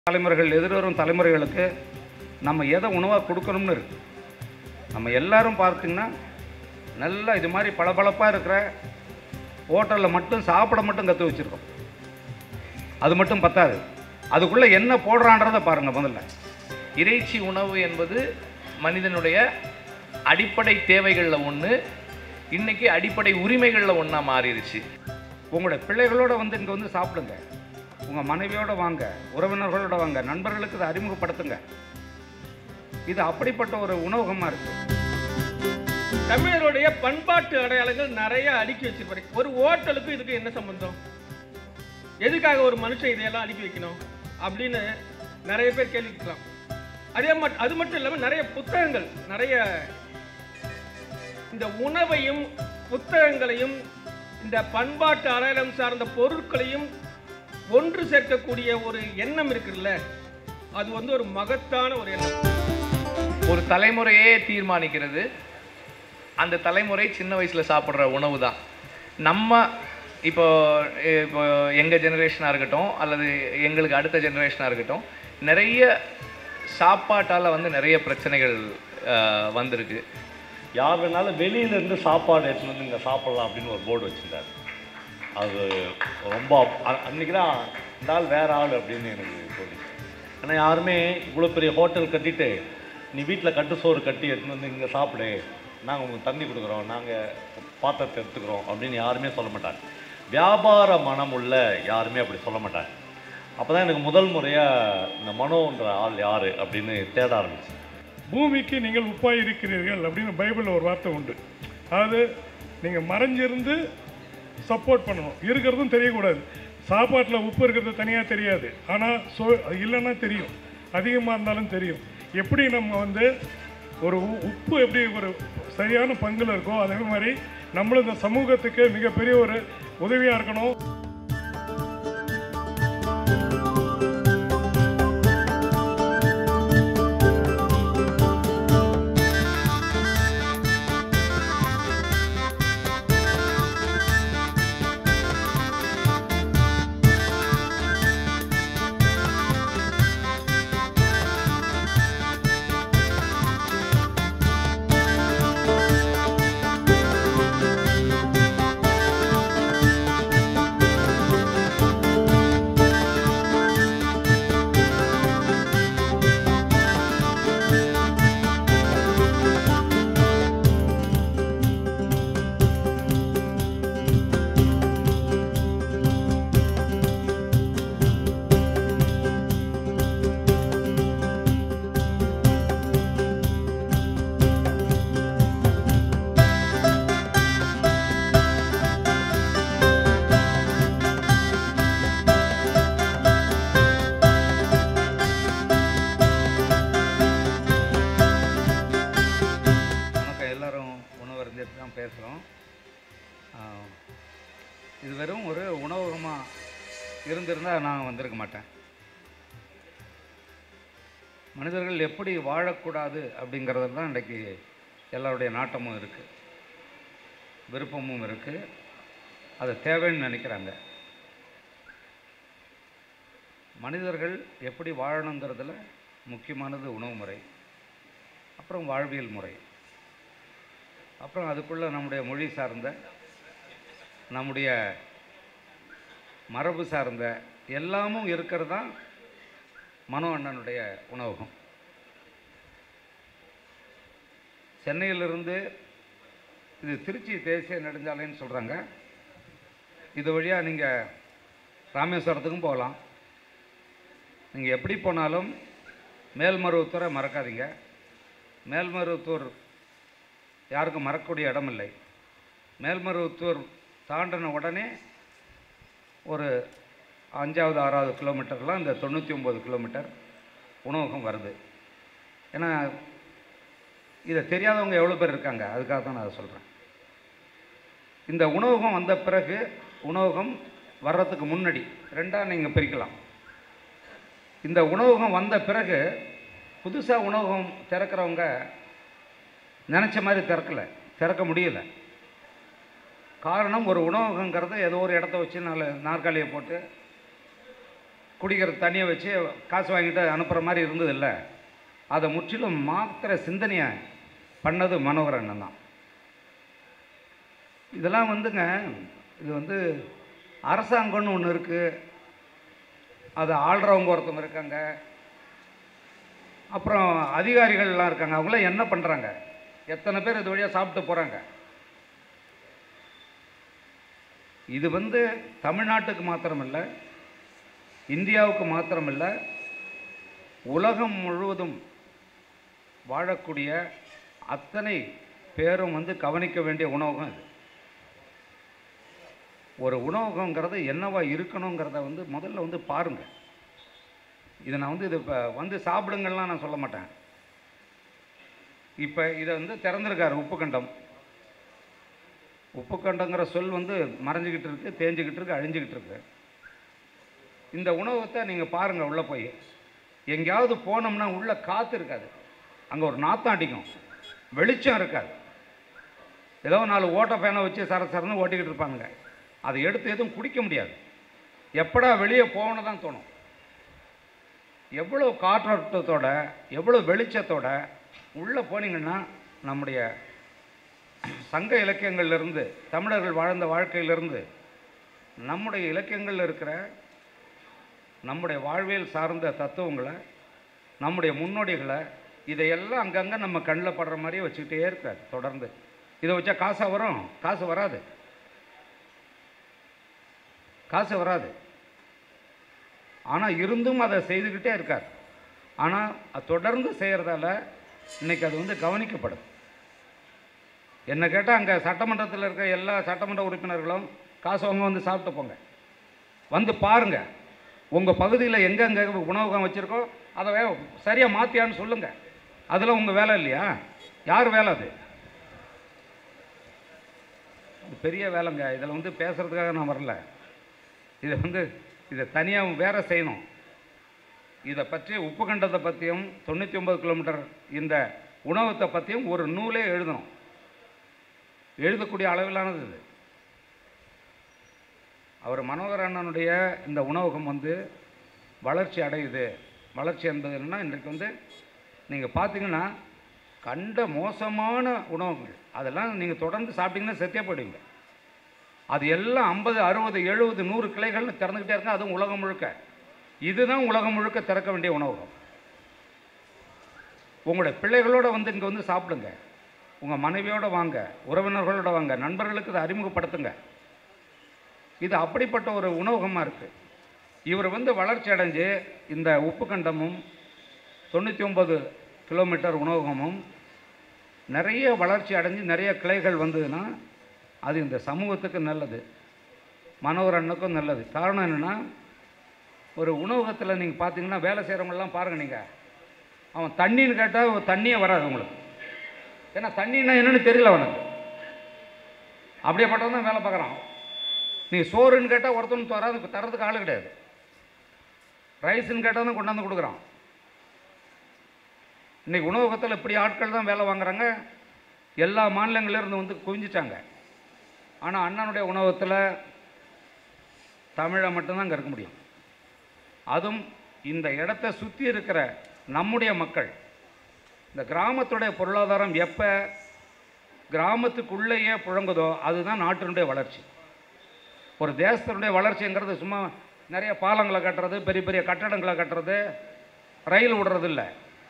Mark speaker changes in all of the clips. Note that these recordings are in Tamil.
Speaker 1: தலைமுறைகள் எதிர்வரும் தலைமுறைகளுக்கு நம்ம எதை உணவாக கொடுக்கணும்னு இருக்கு நம்ம எல்லாரும் பார்த்தீங்கன்னா நல்லா இது மாதிரி பளபளப்பாக இருக்கிற ஹோட்டலில் மட்டும் சாப்பிட மட்டும் கற்று வச்சுருக்கோம் அது மட்டும் பத்தாது அதுக்குள்ளே என்ன போடுறான்றதை பாருங்கள் முதல்ல
Speaker 2: இறைச்சி உணவு என்பது மனிதனுடைய அடிப்படை தேவைகளில் ஒன்று இன்னைக்கு அடிப்படை உரிமைகளில் ஒன்றா மாறிடுச்சு
Speaker 1: உங்களோட பிள்ளைகளோட வந்து இங்கே வந்து சாப்பிடுங்க உங்கள் மனைவியோட வாங்க உறவினர்களோட வாங்க நண்பர்களுக்கு இதை அறிமுகப்படுத்துங்க இது அப்படிப்பட்ட ஒரு உணவகமாக இருக்குது
Speaker 3: தமிழருடைய பண்பாட்டு அடையாளங்கள் நிறைய அடுக்கி வச்சிருப்பாரு ஒரு ஹோட்டலுக்கு இதுக்கு என்ன சம்பந்தம் எதுக்காக ஒரு மனுஷன் இதையெல்லாம் அடுக்கி வைக்கணும் அப்படின்னு நிறைய பேர் கேள்வி கேட்கலாம் அதே மட் அது மட்டும் இல்லாமல் நிறைய புத்தகங்கள் நிறைய இந்த உணவையும் புத்தகங்களையும் இந்த பண்பாட்டு அடையாளம் சார்ந்த பொருட்களையும் ஒன்று சேர்க்கக்கூடிய ஒரு எண்ணம் இருக்குல்ல அது வந்து ஒரு மகத்தான ஒரு எண்ணம்
Speaker 2: ஒரு தலைமுறையே தீர்மானிக்கிறது அந்த தலைமுறை சின்ன வயசில் சாப்பிட்ற உணவு தான் நம்ம இப்போ இப்போ எங்கள் ஜெனரேஷனாக இருக்கட்டும் அல்லது எங்களுக்கு அடுத்த ஜெனரேஷனாக இருக்கட்டும் நிறைய சாப்பாட்டால் வந்து நிறைய பிரச்சனைகள் அஹ், வந்திருக்கு
Speaker 4: யார் வேணாலும் வெளியில இருந்து சாப்பாடு எடுத்துன்னு வந்து இங்கே சாப்பிடலாம் அப்படின்னு ஒரு போர்டு வச்சிருந்தாரு அது ரொம்ப அ- அன்னைக்கு தான் இந்த ஆள் வேற ஆள் அப்படின்னு எனக்கு தோணுச்சு ஏன்னா யாருமே இவ்வளோ பெரிய ஹோட்டல் கட்டிட்டு நீ வீட்டில் கட்டு சோறு கட்டி எடுத்துன்னு வந்து இங்கே சாப்பிடு நாங்கள் உங்களுக்கு தண்ணி கொடுக்குறோம் நாங்கள் பாத்திரத்தை எடுத்துக்கிறோம் அப்படின்னு யாருமே சொல்ல மாட்டாங்க வியாபார மனம் உள்ள யாருமே அப்படி சொல்ல மாட்டாங்க அப்போ தான் எனக்கு முதல் முறையாக இந்த மனோன்ற ஆள் யார் அப்படின்னு தேட ஆரம்பிச்சு
Speaker 5: பூமிக்கு நீங்கள் உப்பாய் இருக்கிறீர்கள் அப்படின்னு பைபிளில் ஒரு வார்த்தை உண்டு அதாவது நீங்கள் மறைஞ்சிருந்து சப்போர்ட் பண்ணணும் இருக்கிறதும் தெரியக்கூடாது சாப்பாட்டில் உப்பு இருக்கிறது தனியாக தெரியாது ஆனால் சோ அது இல்லைன்னா தெரியும் அதிகமாக இருந்தாலும் தெரியும் எப்படி நம்ம வந்து ஒரு உ- உப்பு எப்படி ஒரு சரியான பங்கில் இருக்கோ அதே மாதிரி நம்மளும் இந்த சமூகத்துக்கு மிகப்பெரிய ஒரு உதவியாக இருக்கணும்
Speaker 1: வணக்கம் எல்லாரும் உணவு இருந்துட்டு தான் பேசுகிறோம் இது வெறும் ஒரு உணவகமாக இருந்திருந்தால் நான் வந்திருக்க மாட்டேன் மனிதர்கள் எப்படி வாழக்கூடாது அப்படிங்கிறதுல தான் இன்றைக்கி எல்லாருடைய நாட்டமும் இருக்குது விருப்பமும் இருக்குது அது தேவைன்னு நினைக்கிறாங்க மனிதர்கள் எப்படி வாழணுங்கிறதுல முக்கியமானது உணவு முறை அப்புறம் வாழ்வியல் முறை அப்புறம் அதுக்குள்ளே நம்முடைய மொழி சார்ந்த நம்முடைய மரபு சார்ந்த எல்லாமும் இருக்கிறது தான் மனோ அண்ணனுடைய உணவகம் சென்னையிலிருந்து இது திருச்சி தேசிய நெடுஞ்சாலைன்னு சொல்கிறாங்க இது வழியாக நீங்கள் ராமேஸ்வரத்துக்கும் போகலாம் நீங்கள் எப்படி போனாலும் மேல்மருவத்தூரை மறக்காதீங்க மேல்மருவத்தூர் யாருக்கும் மறக்கக்கூடிய இடம் இல்லை மேல்மருவத்தூர் தாண்டின உடனே ஒரு அஞ்சாவது ஆறாவது கிலோமீட்டர்லாம் இந்த தொண்ணூற்றி ஒம்பது கிலோமீட்டர் உணவகம் வருது ஏன்னா இதை தெரியாதவங்க எவ்வளோ பேர் இருக்காங்க அதுக்காக தான் நான் அதை சொல்கிறேன் இந்த உணவகம் வந்த பிறகு உணவகம் வர்றதுக்கு முன்னாடி ரெண்டாக நீங்கள் பிரிக்கலாம் இந்த உணவகம் வந்த பிறகு புதுசாக உணவகம் திறக்கிறவங்க நினச்ச மாதிரி திறக்கலை திறக்க முடியல காரணம் ஒரு உணவகங்கிறது ஏதோ ஒரு இடத்த வச்சு நாலு நாற்காலியை போட்டு குடிக்கிற தண்ணியை வச்சு காசு வாங்கிட்டு அனுப்புகிற மாதிரி இருந்ததில்ல அதை முற்றிலும் மாத்திர சிந்தனையை பண்ணது மனோகர் அண்ணன் தான் இதெல்லாம் வந்துங்க இது வந்து அரசாங்கம்னு ஒன்று இருக்குது அதை ஆள்றவங்க ஒருத்தவங்க இருக்காங்க அப்புறம் அதிகாரிகள்லாம் இருக்காங்க அவங்களாம் என்ன பண்ணுறாங்க எத்தனை பேர் இது வழியாக சாப்பிட்டு போகிறாங்க இது வந்து தமிழ்நாட்டுக்கு மாத்திரமல்ல இந்தியாவுக்கு மாத்திரமல்ல உலகம் முழுவதும் வாழக்கூடிய அத்தனை பேரும் வந்து கவனிக்க வேண்டிய உணவகம் இது ஒரு உணவகங்கிறது என்னவா இருக்கணுங்கிறத வந்து முதல்ல வந்து பாருங்கள் இதை நான் வந்து இது இப்போ வந்து சாப்பிடுங்கள்லாம் நான் சொல்ல மாட்டேன் இப்போ இதை வந்து திறந்திருக்காரு உப்புக்கண்டம் உப்புக்கண்டங்கிற சொல் வந்து மறைஞ்சிக்கிட்டு இருக்கு தேஞ்சிக்கிட்டு இருக்கு அழிஞ்சிக்கிட்டு இருக்கு இந்த உணவகத்தை நீங்கள் பாருங்கள் உள்ளே போய் எங்கேயாவது போனோம்னா உள்ளே காற்று இருக்காது அங்கே ஒரு நாத்தம் அடிக்கும் வெளிச்சம் இருக்காது ஏதோ நாலு ஓட்ட ஃபேனை வச்சு சர சரன்னு ஓட்டிக்கிட்டு இருப்பாங்க அதை எடுத்து எதுவும் குடிக்க முடியாது எப்படா வெளியே போகணும் தான் தோணும் எவ்வளோ காற்றோட்டத்தோட எவ்வளோ வெளிச்சத்தோட உள்ளே போனீங்கன்னா நம்முடைய சங்க இலக்கியங்கள்லேருந்து தமிழர்கள் வாழ்ந்த வாழ்க்கையிலிருந்து நம்முடைய இலக்கியங்களில் இருக்கிற நம்முடைய வாழ்வியல் சார்ந்த தத்துவங்களை நம்முடைய முன்னோடிகளை இதையெல்லாம் அங்கங்கே நம்ம கண்ணில் படுற மாதிரியே வச்சுக்கிட்டே இருக்காது தொடர்ந்து இதை வச்சா காசா வரும் காசு வராது காசு வராது ஆனால் இருந்தும் அதை செய்துக்கிட்டே இருக்கார் ஆனால் அது தொடர்ந்து செய்கிறதால இன்னைக்கு அது வந்து கவனிக்கப்படும் என்ன கேட்டால் அங்கே சட்டமன்றத்தில் இருக்க எல்லா சட்டமன்ற உறுப்பினர்களும் காசு வாங்க வந்து சாப்பிட்டு போங்க வந்து பாருங்கள் உங்கள் பகுதியில் எங்கெங்கே உணவகம் வச்சுருக்கோ அதை வே சரியாக மாற்றியான்னு சொல்லுங்கள் அதில் உங்கள் வேலை இல்லையா யார் வேலை அது இது பெரிய வேலைங்க இதில் வந்து பேசுகிறதுக்காக நான் வரல இதை வந்து இதை தனியாக வேற செய்யணும் இதை பற்றி உப்பு கண்டத்தை பற்றியும் தொண்ணூற்றி ஒன்பது கிலோமீட்டர் இந்த உணவகத்தை பற்றியும் ஒரு நூலே எழுதணும் எழுதக்கூடிய அளவிலானது இது அவர் மனோகர் அண்ணனுடைய இந்த உணவகம் வந்து வளர்ச்சி அடையுது வளர்ச்சி என்பது என்னன்னா இன்றைக்கு வந்து நீங்கள் பார்த்தீங்கன்னா கண்ட மோசமான உணவுகள் அதெல்லாம் நீங்கள் தொடர்ந்து சாப்பிட்டீங்கன்னா செத்தே போயிடுவீங்க அது எல்லாம் ஐம்பது அறுபது எழுபது நூறு கிளைகள்னு திறந்துக்கிட்டே இருக்கு அதுவும் உலகம் முழுக்க இதுதான் உலகம் முழுக்க திறக்க வேண்டிய உணவகம் உங்களுடைய பிள்ளைகளோட வந்து இங்கே வந்து சாப்பிடுங்க உங்கள் மனைவியோட வாங்க உறவினர்களோட வாங்க நண்பர்களுக்கு இதை அறிமுகப்படுத்துங்க இது அப்படிப்பட்ட ஒரு உணவகமாக இருக்குது இவர் வந்து வளர்ச்சி அடைஞ்சு இந்த உப்பு கண்டமும் தொண்ணூற்றி ஒம்பது கிலோமீட்டர் உணவகமும் நிறைய வளர்ச்சி அடைஞ்சு நிறைய கிளைகள் வந்ததுன்னா அது இந்த சமூகத்துக்கு நல்லது மனோகர் அண்ணனுக்கும் நல்லது காரணம் என்னென்னா ஒரு உணவகத்தில் நீங்கள் பார்த்தீங்கன்னா வேலை செய்கிறவங்களாம் பாருங்கள் நீங்கள் அவன் தண்ணின்னு கேட்டால் தண்ணியே வராது உங்களுக்கு ஏன்னா தண்ணின்னா என்னன்னு தெரியல அவனுக்கு அப்படியேப்பட்டவன் தான் வேலை பார்க்குறான் நீ சோறுன்னு கேட்டால் ஒருத்தனும் தராது தரதுக்கு ஆள் கிடையாது ரைஸ்ன்னு கேட்டால் தான் கொண்டாந்து கொடுக்குறான் இன்னைக்கு உணவகத்தில் இப்படி ஆட்கள் தான் வேலை வாங்குறாங்க எல்லா மாநிலங்கள்ல இருந்து வந்து குவிஞ்சிட்டாங்க ஆனால் அண்ணனுடைய உணவகத்தில் தமிழை மட்டும்தான் அங்கே இருக்க முடியும் அதுவும் இந்த இடத்த சுற்றி இருக்கிற நம்முடைய மக்கள் இந்த கிராமத்துடைய பொருளாதாரம் எப்போ கிராமத்துக்குள்ளேயே புழங்குதோ அதுதான் நாட்டினுடைய வளர்ச்சி ஒரு தேசத்தினுடைய வளர்ச்சிங்கிறது சும்மா நிறைய பாலங்களை கட்டுறது பெரிய பெரிய கட்டடங்களை கட்டுறது ரயில் விடுறது இல்லை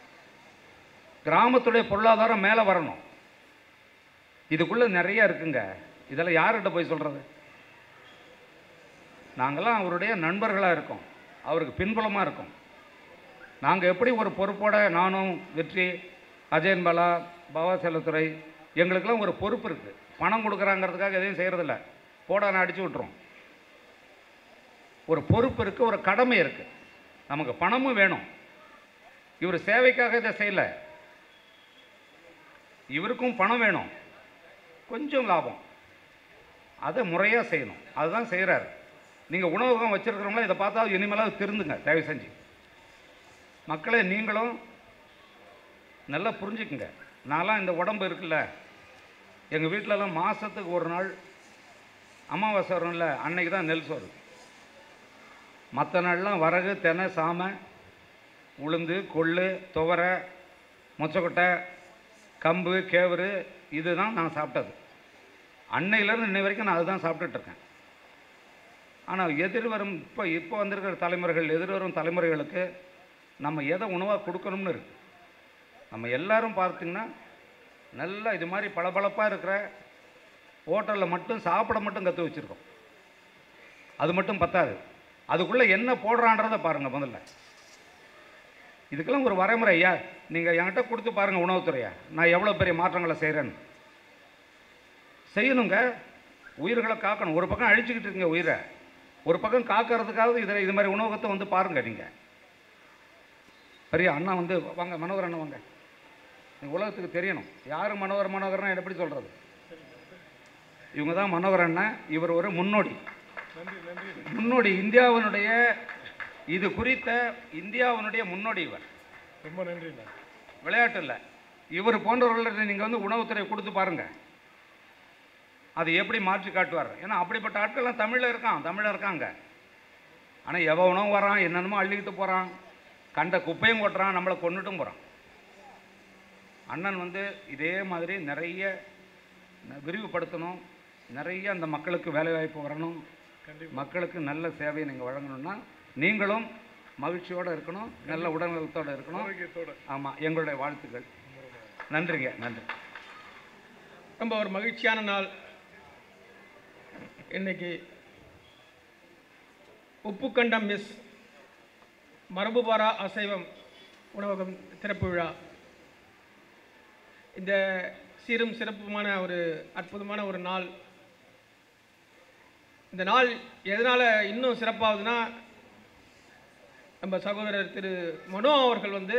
Speaker 1: கிராமத்துடைய பொருளாதாரம் மேலே வரணும் இதுக்குள்ளே நிறைய இருக்குங்க இதெல்லாம் யார்கிட்ட போய் சொல்கிறது நாங்கள்லாம் அவருடைய நண்பர்களாக இருக்கோம் அவருக்கு பின்புலமாக இருக்கோம் நாங்கள் எப்படி ஒரு பொறுப்போட நானும் வெற்றி அஜயன் பாலா பவா செல்லத்துறை எங்களுக்கெல்லாம் ஒரு பொறுப்பு இருக்குது பணம் கொடுக்குறாங்கிறதுக்காக எதையும் செய்கிறதில்ல போடான்னு அடிச்சு விட்ருவோம் ஒரு பொறுப்பு இருக்குது ஒரு கடமை இருக்குது நமக்கு பணமும் வேணும் இவர் சேவைக்காக இதை செய்யலை இவருக்கும் பணம் வேணும் கொஞ்சம் லாபம் அதை முறையாக செய்யணும் அதுதான் செய்கிறாரு நீங்கள் உணவகம் வச்சுருக்கிறவங்கள இதை பார்த்தா இனிமேலாவது திருந்துங்க தயவு செஞ்சு மக்களே நீங்களும் நல்லா புரிஞ்சுக்குங்க நான்லாம் இந்த உடம்பு இருக்குல்ல எங்கள் வீட்டிலலாம் மாதத்துக்கு ஒரு நாள் அமாவாசை வரும்ல அன்னைக்கு தான் நெல் சோறு மற்ற நாள்லாம் வரகு தெனை சாமை உளுந்து கொள்ளு துவரை மொச்சக்கொட்டை கம்பு கேவரு இதுதான் நான் சாப்பிட்டது அன்னையிலேருந்து இன்னை வரைக்கும் நான் அதுதான் சாப்பிட்டுட்டு இருக்கேன் ஆனால் எதிர்வரும் இப்போ இப்போ வந்திருக்கிற தலைமுறைகள் எதிர்வரும் தலைமுறைகளுக்கு நம்ம எதை உணவாக கொடுக்கணும்னு இருக்கு நம்ம எல்லாரும் பார்த்திங்கன்னா நல்லா இது மாதிரி பளபளப்பாக இருக்கிற ஹோட்டலில் மட்டும் சாப்பிட மட்டும் கற்று வச்சுருக்கோம் அது மட்டும் பத்தாது அதுக்குள்ளே என்ன போடுறான்றதை பாருங்கள் முதல்ல இதுக்கெல்லாம் ஒரு வரைமுறை ஐயா நீங்கள் என்கிட்ட கொடுத்து பாருங்கள் உணவுத்துறையை நான் எவ்வளோ பெரிய மாற்றங்களை செய்கிறேன்னு செய்யணுங்க உயிர்களை காக்கணும் ஒரு பக்கம் அழிச்சுக்கிட்டு இருக்கீங்க உயிரை ஒரு பக்கம் காக்கிறதுக்காவது இதில் இது மாதிரி உணவகத்தை வந்து பாருங்கள் நீங்கள் பெரிய அண்ணா வந்து வாங்க மனோகர் அண்ணா வாங்க இந்த உலகத்துக்கு தெரியணும் யார் மனோகர் மனோகர்னா எப்படி சொல்கிறது இவங்க தான் மனோகர் அண்ணன் இவர் ஒரு முன்னோடி முன்னோடி இந்தியாவினுடைய இது குறித்த இந்தியாவினுடைய முன்னோடி இவர்
Speaker 5: ரொம்ப நன்றிண்ணா
Speaker 1: விளையாட்டு இல்லை இவர் போன்றவர்களை நீங்கள் வந்து உணவுத்துறை கொடுத்து பாருங்க அது எப்படி மாற்றி காட்டுவார் ஏன்னா அப்படிப்பட்ட ஆட்கள்லாம் தமிழில் இருக்கான் தமிழில் இருக்காங்க ஆனால் எவ உணவு வரான் என்னென்னமோ அள்ளிக்கிட்டு போகிறான் கண்ட குப்பையும் கொட்டுறான் நம்மளை கொண்டுட்டும் போகிறான் அண்ணன் வந்து இதே மாதிரி நிறைய ந- விரிவுபடுத்தணும் நிறைய அந்த மக்களுக்கு வேலைவாய்ப்பு வரணும் மக்களுக்கு நல்ல சேவையை நீங்கள் வழங்கணும்னா நீங்களும் மகிழ்ச்சியோடு இருக்கணும் நல்ல உடல்நலத்தோடு இருக்கணும்
Speaker 5: ஆரோக்கியத்தோட
Speaker 1: ஆமாம் எங்களுடைய வாழ்த்துக்கள் நன்றிங்க நன்றி
Speaker 3: ரொம்ப ஒரு மகிழ்ச்சியான நாள் இன்னைக்கு உப்புக்கண்டம் மிஸ் மரபுபாரா அசைவம் உணவகம் திறப்பு விழா இந்த சீரும் சிறப்புமான ஒரு அற்புதமான ஒரு நாள் இந்த நாள் எதனால் இன்னும் சிறப்பாகுதுன்னா நம்ம சகோதரர் திரு மனோ அவர்கள் வந்து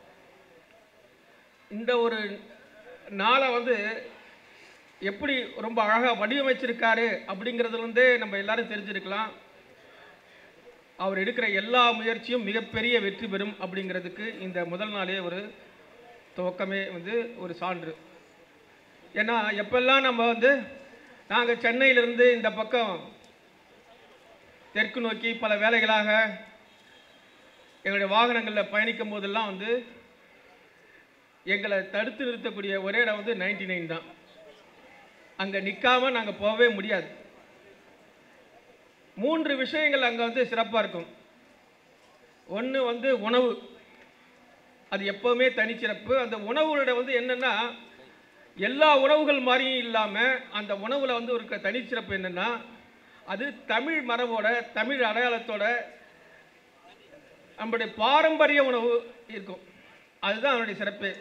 Speaker 3: இந்த ஒரு நாளை வந்து எப்படி ரொம்ப அழகாக வடிவமைச்சிருக்காரு அப்படிங்கிறதுலேருந்தே நம்ம எல்லாரும் தெரிஞ்சிருக்கலாம் அவர் எடுக்கிற எல்லா முயற்சியும் மிகப்பெரிய வெற்றி பெறும் அப்படிங்கிறதுக்கு இந்த முதல் நாளே ஒரு துவக்கமே வந்து ஒரு சான்று ஏன்னா எப்பெல்லாம் நம்ம வந்து நாங்கள் சென்னையிலிருந்து இந்த பக்கம் தெற்கு நோக்கி பல வேலைகளாக எங்களுடைய வாகனங்களில் பயணிக்கும் போதெல்லாம் வந்து எங்களை தடுத்து நிறுத்தக்கூடிய ஒரே இடம் வந்து நைன்டி நைன் தான் அங்கே நிற்காம நாங்கள் போகவே முடியாது மூன்று விஷயங்கள் அங்கே வந்து சிறப்பாக இருக்கும் ஒன்று வந்து உணவு அது எப்போவுமே தனிச்சிறப்பு அந்த உணவுகளோட வந்து என்னென்னா எல்லா உணவுகள் மாதிரியும் இல்லாமல் அந்த உணவில் வந்து ஒரு க- தனிச்சிறப்பு என்னென்னா அது தமிழ் மரபோட தமிழ் அடையாளத்தோட நம்முடைய பாரம்பரிய உணவு இருக்கும் அதுதான் அதனுடைய சிறப்பு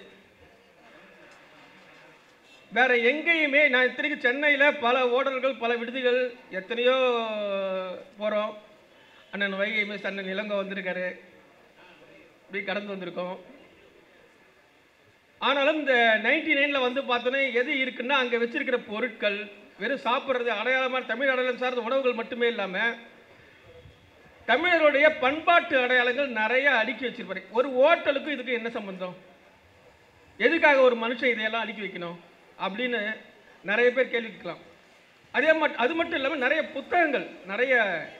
Speaker 3: வேற எங்கேயுமே நான் இத்தனைக்கு சென்னையில் பல ஓடல்கள் பல விடுதிகள் எத்தனையோ போகிறோம் அண்ணன் வைகை மிஸ் அண்ணன் இளங்கோ வந்திருக்காரு இப்படி கடந்து வந்திருக்கோம் ஆனாலும் இந்த நைன்டி நைனில் வந்து பார்த்தோன்னே எது இருக்குன்னா அங்கே வச்சிருக்கிற பொருட்கள் வெறும் சாப்பிட்றது அடையாளமாக தமிழ் அடையாளம் சார்ந்த உணவுகள் மட்டுமே இல்லாமல் தமிழருடைய பண்பாட்டு அடையாளங்கள் நிறைய அடுக்கி வச்சிருப்பாரு ஒரு ஹோட்டலுக்கும் இதுக்கு என்ன சம்பந்தம் எதுக்காக ஒரு மனுஷன் இதையெல்லாம் அடுக்கி வைக்கணும் அப்படின்னு நிறைய பேர் கேள்வி கேட்கலாம் அதே மட் அது மட்டும் இல்லாமல் நிறைய புத்தகங்கள் நிறைய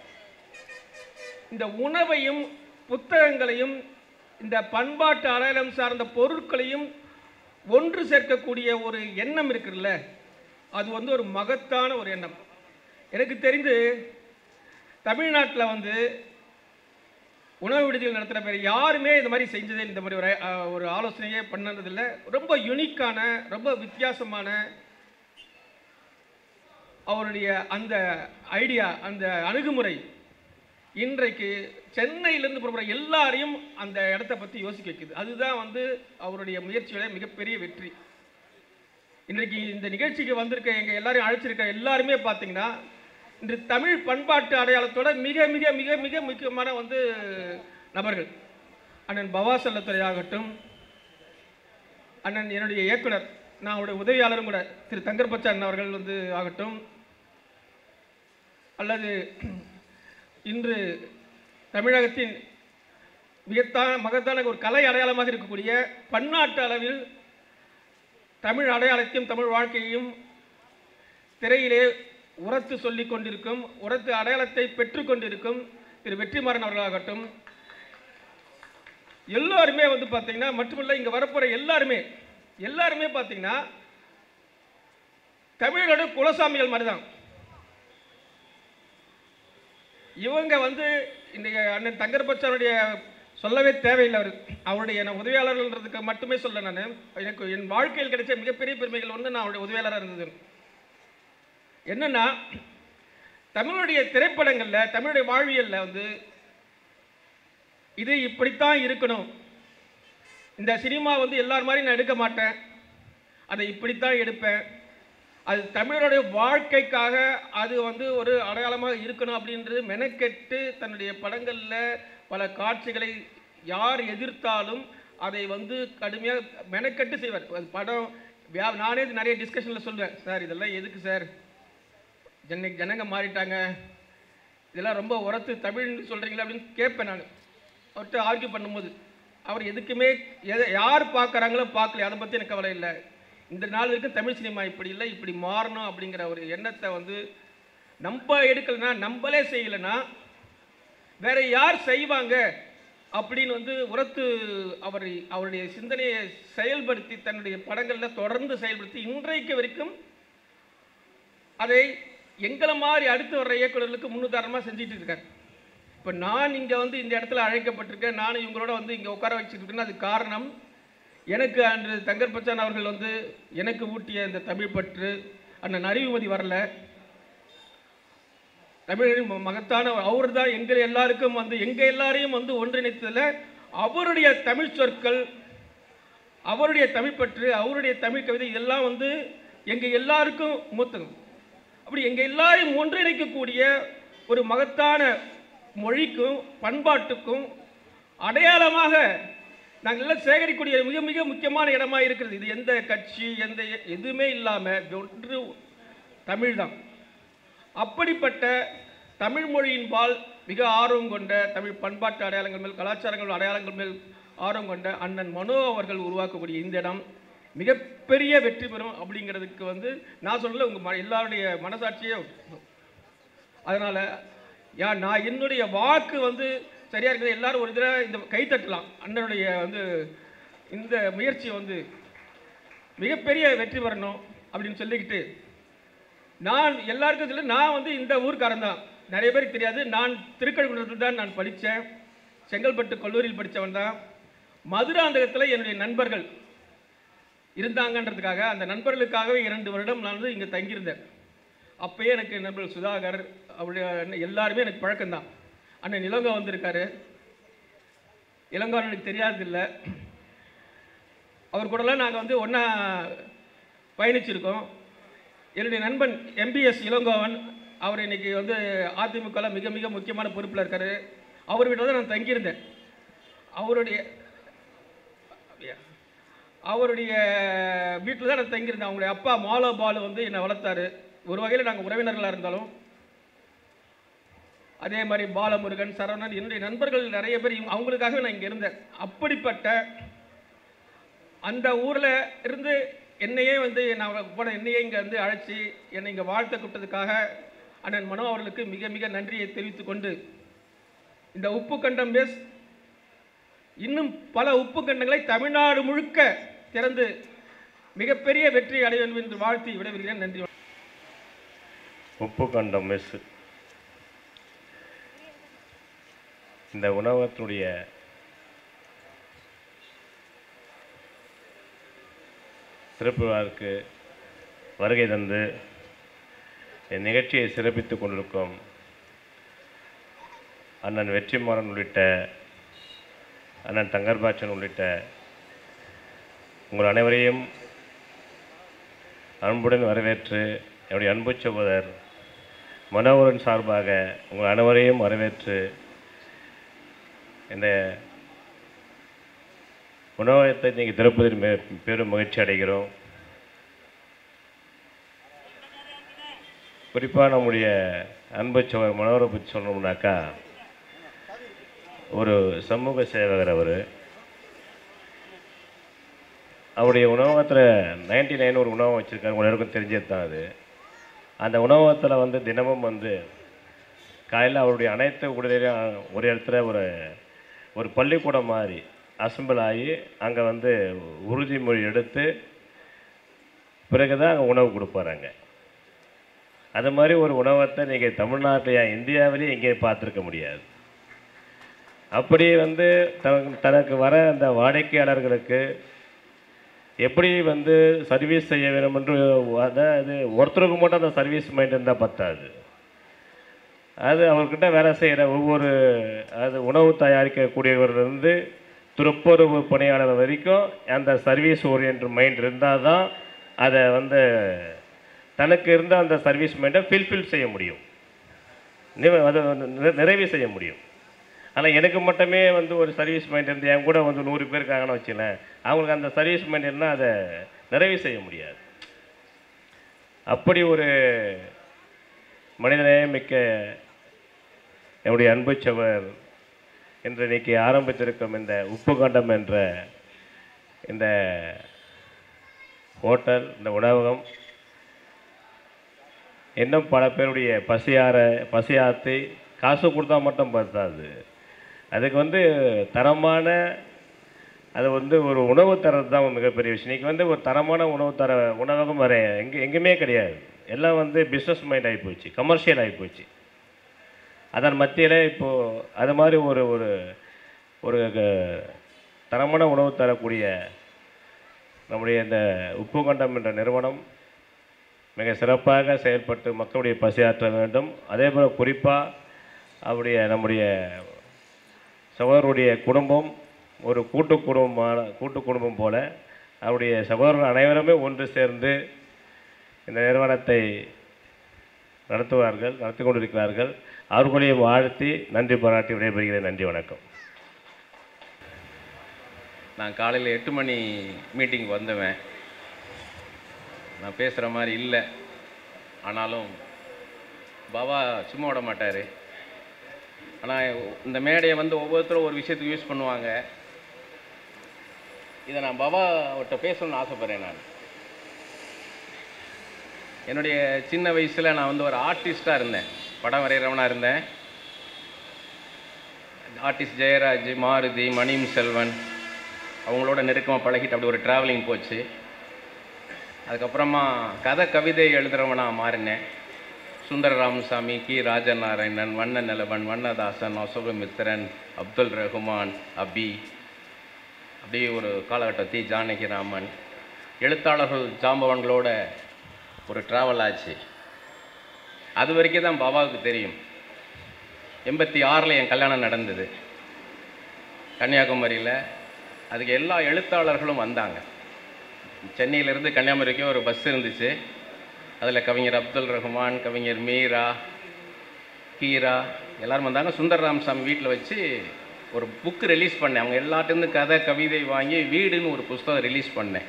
Speaker 3: இந்த உணவையும் புத்தகங்களையும் இந்த பண்பாட்டு அடையாளம் சார்ந்த பொருட்களையும் ஒன்று சேர்க்கக்கூடிய ஒரு எண்ணம் இருக்குல்ல அது வந்து ஒரு மகத்தான ஒரு எண்ணம் எனக்கு தெரிந்து தமிழ்நாட்டில் வந்து உணவு விடுதிகள் நடத்துகிற பேர் யாருமே இந்த மாதிரி செஞ்சதே இந்த மாதிரி ஒரு அஹ், ஒரு ஆலோசனையே பண்ணதில்லை ரொம்ப யுனிக்கான ரொம்ப வித்தியாசமான அவருடைய அந்த ஐடியா அந்த அணுகுமுறை இன்றைக்கு சென்னையிலேருந்து புறப்படுற எல்லாரையும் அந்த இடத்த பற்றி யோசிக்க வைக்குது அதுதான் வந்து அவருடைய முயற்சியோட மிகப்பெரிய வெற்றி இன்றைக்கு இந்த நிகழ்ச்சிக்கு வந்திருக்க எங்கள் எல்லாரையும் அழைச்சிருக்க எல்லாருமே பார்த்தீங்கன்னா இன்று தமிழ் பண்பாட்டு அடையாளத்தோட மிக மிக மிக மிக முக்கியமான வந்து நபர்கள் அண்ணன் பவா செல்லத்துறை ஆகட்டும் அண்ணன் என்னுடைய இயக்குனர் நான் அவருடைய உதவியாளரும் கூட திரு தங்கர் பச்சான் அவர்கள் வந்து ஆகட்டும் அல்லது இன்று தமிழகத்தின் மிகத்தான மகத்தான ஒரு கலை அடையாளமாக இருக்கக்கூடிய பன்னாட்டு அளவில் தமிழ் அடையாளத்தையும் தமிழ் வாழ்க்கையையும் திரையிலே உரத்து சொல்லிக் கொண்டிருக்கும் உரத்து அடையாளத்தை பெற்றுக் கொண்டிருக்கும் திரு வெற்றிமாறன் அவர்களாகட்டும் எல்லாருமே வந்து பார்த்தீங்கன்னா மட்டுமல்ல இங்கே வரப்போகிற எல்லாருமே எல்லாருமே பார்த்தீங்கன்னா தமிழரோட குலசாமிகள் மாதிரி தான் இவங்க வந்து இன்றைய அண்ணன் தங்கர்பச்சானுடைய சொல்லவே தேவையில்லை அவர் அவருடைய நான் உதவியாளர்கள்ன்றதுக்கு மட்டுமே சொல்ல நான் எனக்கு என் வாழ்க்கையில் கிடைச்ச மிகப்பெரிய பெருமைகள் வந்து நான் அவருடைய உதவியாளராக இருந்தது என்னன்னா தமிழுடைய திரைப்படங்களில் தமிழுடைய வாழ்வியலில் வந்து இது இப்படித்தான் இருக்கணும் இந்த சினிமா வந்து எல்லார் மாதிரி நான் எடுக்க மாட்டேன் அதை இப்படித்தான் எடுப்பேன் அது தமிழருடைய வாழ்க்கைக்காக அது வந்து ஒரு அடையாளமாக இருக்கணும் அப்படின்றது மெனக்கெட்டு தன்னுடைய படங்களில் பல காட்சிகளை யார் எதிர்த்தாலும் அதை வந்து கடுமையாக மெனக்கெட்டு செய்வார் அது படம் வியா- நானே இது நிறைய டிஸ்கஷனில் சொல்லுவேன் சார் இதெல்லாம் எதுக்கு சார் இன்னைக்கு ஜனங்க மாறிட்டாங்க இதெல்லாம் ரொம்ப உரத்து தமிழ்னு சொல்கிறீங்களா அப்படின்னு கேட்பேன் நான் அவர்கிட்ட ஆர்கியூ பண்ணும்போது அவர் எதுக்குமே எதை யார் பார்க்குறாங்களோ பார்க்கல அதை பற்றி எனக்கு கவலை இல்லை இந்த நாள் வரைக்கும் தமிழ் சினிமா இப்படி இல்லை இப்படி மாறணும் அப்படிங்கிற ஒரு எண்ணத்தை வந்து நம்ம எடுக்கலைன்னா நம்மளே செய்யலைன்னா வேற யார் செய்வாங்க அப்படின்னு வந்து உரத்து அவர் அவருடைய சிந்தனையை செயல்படுத்தி தன்னுடைய படங்களில் தொடர்ந்து செயல்படுத்தி இன்றைக்கு வரைக்கும் அதை எங்களை மாதிரி அடுத்து வர்ற இயக்குநர்களுக்கு முன்னுதாரணமாக செஞ்சுட்டு இருக்காரு இப்போ நான் இங்கே வந்து இந்த இடத்துல அழைக்கப்பட்டிருக்கேன் நானும் இவங்களோட வந்து இங்கே உட்கார வச்சுருக்கேன்னு அது காரணம் எனக்கு அன்று தங்கர் பச்சான் அவர்கள் வந்து எனக்கு ஊட்டிய இந்த தமிழ் பற்று அண்ணன் அறிவுமதி வரல தமிழின் ம- மகத்தான அவர் தான் எங்கள் எல்லாருக்கும் வந்து எங்கள் எல்லாரையும் வந்து ஒன்றிணைத்ததில் அவருடைய தமிழ் சொற்கள் அவருடைய தமிழ் பற்று அவருடைய தமிழ் கவிதை இதெல்லாம் வந்து எங்கள் எல்லாருக்கும் மூத்தது அப்படி எங்கள் எல்லாரையும் ஒன்றிணைக்கக்கூடிய ஒரு மகத்தான மொழிக்கும் பண்பாட்டுக்கும் அடையாளமாக நாங்கள் எல்லாம் சேகரிக்கக்கூடிய மிக மிக முக்கியமான இடமா இருக்கிறது இது எந்த கட்சி எந்த எதுவுமே இல்லாமல் ஒன்று தமிழ் தான் அப்படிப்பட்ட தமிழ் மொழியின்பால் மிக ஆர்வம் கொண்ட தமிழ் பண்பாட்டு அடையாளங்கள் மேல் கலாச்சாரங்கள் அடையாளங்கள் மேல் ஆர்வம் கொண்ட அண்ணன் மனோ அவர்கள் உருவாக்கக்கூடிய இந்த இடம் மிகப்பெரிய வெற்றி பெறும் அப்படிங்கிறதுக்கு வந்து நான் சொல்லல உங்கள் ம எல்லாருடைய மனசாட்சியே அதனால் யா நான் என்னுடைய வாக்கு வந்து சரியாக இருக்குது எல்லாரும் ஒரு தடவை இந்த கைத்தட்டலாம் அண்ணனுடைய வந்து இந்த முயற்சி வந்து மிகப்பெரிய வெற்றி பெறணும் அப்படின்னு சொல்லிக்கிட்டு நான் எல்லாருக்கும் சொல்ல நான் வந்து இந்த ஊர்க்காரன் தான் நிறைய பேருக்கு தெரியாது நான் திருக்கழுக்குன்றத்தில் தான் நான் படித்தேன் செங்கல்பட்டு கல்லூரியில் படித்தவன் தான் மதுராந்தகத்தில் என்னுடைய நண்பர்கள் இருந்தாங்கன்றதுக்காக அந்த நண்பர்களுக்காகவே இரண்டு வருடம் நான் வந்து இங்கே தங்கியிருந்தேன் அப்பயே எனக்கு நண்பர்கள் சுதாகர் அவருடைய அண்ணன் எல்லாருமே எனக்கு பழக்கம்தான் அண்ணன் இளங்கோ வந்திருக்காரு இளங்கோ எனக்கு தெரியாதில்லை அவர் கூடலாம் நாங்கள் வந்து ஒன்றா பயணிச்சிருக்கோம் என்னுடைய நண்பன் எம்பிஎஸ் இளங்கோவன் அவர் இன்னைக்கு வந்து அதிமுகவில் மிக மிக முக்கியமான பொறுப்பில் இருக்காரு அவர் வீட்டில் தான் நான் தங்கியிருந்தேன் அவருடைய அவருடைய வீட்டில் தான் நான் தங்கியிருந்தேன் அவங்களுடைய அப்பா மாலோ பாலு வந்து என்னை வளர்த்தாரு ஒரு வகையில் நாங்கள் உறவினர்களாக இருந்தாலும் அதே மாதிரி பாலமுருகன் சரவணன் என்னுடைய நண்பர்கள் நிறைய பேர் இவங்க- அவங்களுக்காகவே நான் இங்கே இருந்தேன் அப்படிப்பட்ட அந்த ஊரில் இருந்து என்னையே வந்து நான் போன என்னையே இங்கே வந்து அழைச்சி என்னை இங்கே வாழ்த்த கூப்பிட்டதுக்காக அண்ணன் மனோ அவர்களுக்கு மிக மிக நன்றியை தெரிவித்துக் கொண்டு இந்த உப்பு கண்டம் பேஸ் இன்னும் பல உப்பு கண்டங்களை தமிழ்நாடு முழுக்க திறந்து மிகப்பெரிய வெற்றி அடைய வேண்டும் என்று வாழ்த்தி விடைபெறுகிறேன் நன்றி
Speaker 6: உப்பு கண்டம் மெஸ் இந்த உணவகத்தினுடைய சிறப்பு விழாவிற்கு வருகை தந்து இந்த நிகழ்ச்சியை சிறப்பித்துக் கொண்டிருக்கும் அண்ணன் வெற்றிமாறன் உள்ளிட்ட அண்ணன் தங்கர்பாச்சன் உள்ளிட்ட உங்கள் அனைவரையும் அன்புடன் வரவேற்று என்னுடைய அன்பு சகோதரர் மனோகரன் சார்பாக உங்கள் அனைவரையும் வரவேற்று இந்த உணவகத்தை நீங்கள் திறப்பதில் மே- பெரும் மகிழ்ச்சி அடைகிறோம் குறிப்பாக நம்முடைய அன்பு சகோதரர் மனோகரை பற்றி சொல்லணும்னாக்கா ஒரு சமூக சேவகர் அவர் அவருடைய உணவகத்தில் நைன்டி நைன் ஒரு உணவகம் வச்சுருக்காரு உங்களுக்கும் தெரிஞ்சது தான் அது அந்த உணவகத்தில் வந்து தினமும் வந்து காலையில் அவருடைய அனைத்து உடலையும் ஒரு இடத்துல ஒரு ஒரு பள்ளிக்கூடம் மாதிரி அசம்பிள் ஆகி அங்கே வந்து உறுதிமொழி எடுத்து பிறகு தான் அங்கே உணவு கொடுப்பாராங்க அது மாதிரி ஒரு உணவத்தை நீங்கள் தமிழ்நாட்டில் இந்தியாவிலேயே எங்கேயும் பார்த்துருக்க முடியாது அப்படி வந்து தனக்கு தனக்கு வர அந்த வாடிக்கையாளர்களுக்கு எப்படி வந்து சர்வீஸ் செய்ய வேண்டும் என்று அதாவது ஒருத்தருக்கு மட்டும் அந்த சர்வீஸ் மைண்ட் இருந்தால் பத்தாது அது அவர்கிட்ட வேலை செய்கிற ஒவ்வொரு அது உணவு தயாரிக்கக்கூடியவர்லேருந்து துப்புரவு பணியாளர் வரைக்கும் அந்த சர்வீஸ் ஓரியன்ட் மைண்ட் இருந்தால் தான் அதை வந்து தனக்கு இருந்த அந்த சர்வீஸ் மைண்டை ஃபில்ஃபில் செய்ய முடியும் நிவ- அதை நிறை- நிறைவு செய்ய முடியும் ஆனால் எனக்கு மட்டுமே வந்து ஒரு சர்வீஸ் மைண்ட் இருந்து என் கூட வந்து நூறு பேர் இருக்காங்கன்னு வச்சுங்களேன் அவங்களுக்கு அந்த சர்வீஸ் மைண்ட் இருந்தால் அதை நிறைவு செய்ய முடியாது அப்படி ஒரு மனிதநேயம் மிக்க என்னுடைய அன்பு சவர் இன்று இன்னைக்கு ஆரம்பித்திருக்கும் இந்த உப்பு கண்டம் என்ற இந்த ஹோட்டல் இந்த உணவகம் இன்னும் பல பேருடைய பசியார பசியாத்தி காசு கொடுத்தா மட்டும் பத்தாது அதுக்கு வந்து தரமான அது வந்து ஒரு உணவு தரது தான் மிகப்பெரிய விஷயம் இன்றைக்கி வந்து ஒரு தரமான உணவு தர உணவகம் வர எங்கே எங்கேயுமே கிடையாது எல்லாம் வந்து பிஸ்னஸ் மைண்ட் ஆகி போச்சு கமர்ஷியல் ஆகி போச்சு அதன் மத்தியில் இப்போது அது மாதிரி ஒரு ஒரு ஒரு க- தரமான உணவு தரக்கூடிய நம்முடைய இந்த உப்பு கண்டம் என்ற நிறுவனம் மிக சிறப்பாக செயல்பட்டு மக்களுடைய பசியாற்ற வேண்டும் அதே போல் குறிப்பாக அவருடைய நம்முடைய சகோதரருடைய குடும்பம் ஒரு கூட்டு குடும்பமான கூட்டு குடும்பம் போல அவருடைய சகோதரர்கள் அனைவருமே ஒன்று சேர்ந்து இந்த நிறுவனத்தை நடத்துவார்கள் நடத்தி கொண்டிருக்கிறார்கள் அவர்களையும் வாழ்த்தி நன்றி பாராட்டி விடைபெறுகிறேன் நன்றி வணக்கம்
Speaker 7: நான் காலையில் எட்டு மணி மீட்டிங் வந்தவன் நான் பேசுகிற மாதிரி இல்லை ஆனாலும் பாபா சும்மா விட மாட்டார் ஆனால் இந்த மேடையை வந்து ஒவ்வொருத்தரும் ஒரு விஷயத்துக்கு யூஸ் பண்ணுவாங்க இதை நான் பாபா அவர்கிட்ட பேசணும்னு ஆசைப்பட்றேன் நான் என்னுடைய சின்ன வயசில் நான் வந்து ஒரு ஆர்டிஸ்டாக இருந்தேன் படம் வரைகிறவனாக இருந்தேன் ஆர்டிஸ்ட் ஜெயராஜ் மாருதி மணிம் செல்வன் அவங்களோட நெருக்கமாக பழகிட்டு அப்படி ஒரு ட்ராவலிங் போச்சு அதுக்கப்புறமா கதை கவிதை எழுதுகிறவனாக மாறினேன் சுந்தர ராமசாமி கி ராஜநாராயணன் வண்ண நிலவன் வண்ணதாசன் அசோகமித்திரன் அப்துல் ரஹ்மான் அபி அப்படியே ஒரு காலகட்டம் தி ஜானகிராமன் எழுத்தாளர்கள் ஜாம்பவன்களோட ஒரு ட்ராவல் ஆச்சு அது வரைக்கும் தான் பாபாவுக்கு தெரியும் எண்பத்தி ஆறில் என் கல்யாணம் நடந்தது கன்னியாகுமரியில் அதுக்கு எல்லா எழுத்தாளர்களும் வந்தாங்க சென்னையிலேருந்து கன்னியாகுமரிக்கு ஒரு பஸ் இருந்துச்சு அதில் கவிஞர் அப்துல் ரஹ்மான் கவிஞர் மீரா கீரா எல்லாரும் வந்தாங்க சுந்தர் ராமசாமி வீட்டில் வச்சு ஒரு புக்கு ரிலீஸ் பண்ணேன் அவங்க எல்லாட்டேருந்து கதை கவிதை வாங்கி வீடுன்னு ஒரு புஸ்தகம் ரிலீஸ் பண்ணேன்